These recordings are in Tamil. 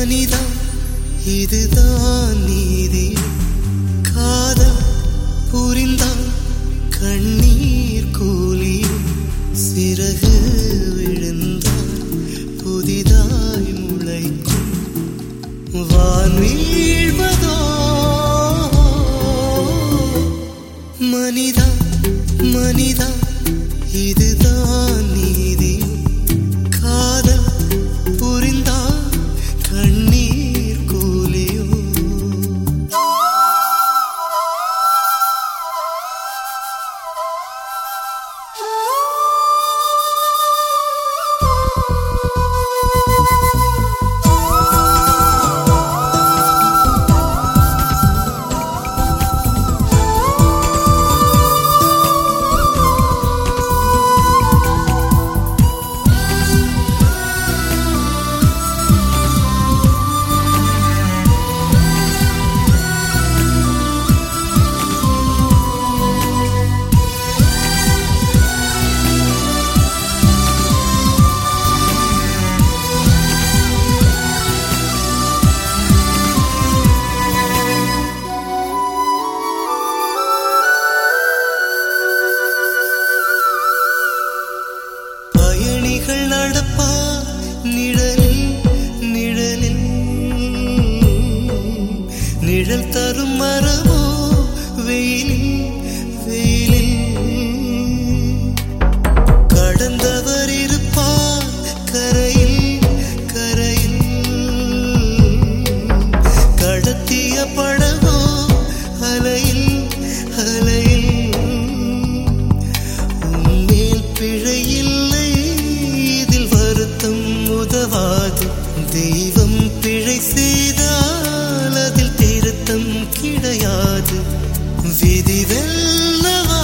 மனிதா இதுதான் நீதி காதல் புரிந்தால் கண்ணீர் கூலியும் சிறகு விழுந்தால் புதிதாய் முளைக்கும் வான் வீழ்வதோ மனிதா மனிதா இதுதான் நீதி காதல் புரிந்தால் கண்ணீர் கூலியோ பயணிகள் நடப்பா நிழலில் நிழலில் நிழல் தரும் மரமோ வெயிலில் வெயிலில் கடந்தவர் இருப்பார் கரையில் கரையில் கடத்திய படகோ அலையில் அலையில் உன்மேல் பிழை இல்லை இதில் வருத்தம் உதவாது தெய்வம் பிழை செய்தால் அதில் திருத்தம் கிடையாது விதி வெல்லவா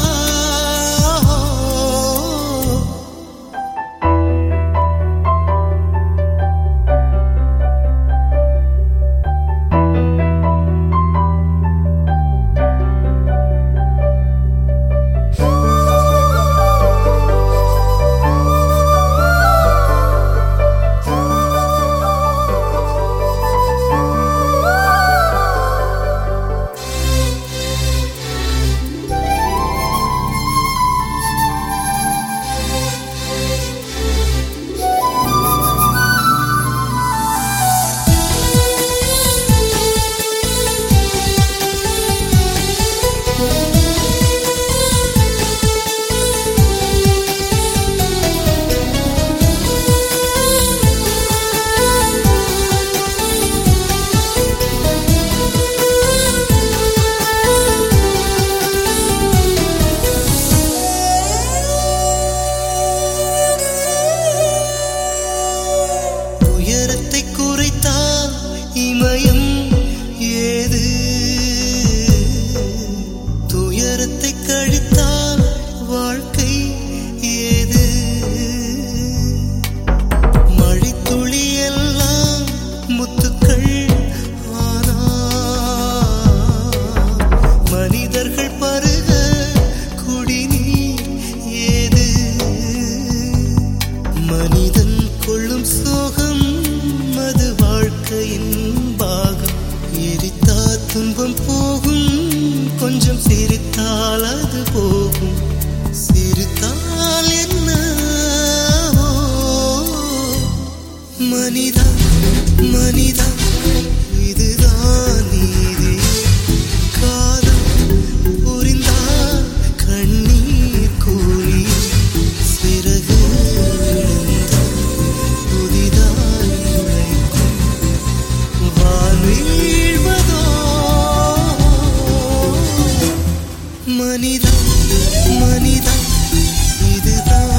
உயரத்தை குறைத்தால் இமயம் ஏது துயரத்தை கழித்தால் வாழ்க்கை ஏது மழைத்துளி எல்லாம் முத்துக்கள் ஆனா மனிதர்கள் பருக குடிநீர் ஏது மனிதன் கொள்ளும் சோகம் அது வாழ்க்கையின் பாகம் எரித்தா துன்பம் போகும் கொஞ்சம் சிரித்தால் அது போகும் சிரித்தால் என்ன ஓ, மனிதா மனிதா இதுதான் நீதி காதல் புரிந்தால் கண்ணீர் கூலி சிறகு விழுந்தால் புதிதாய் முளைக்கும் வான் வீழ்வதோ மனிதா மனிதா இதுதான்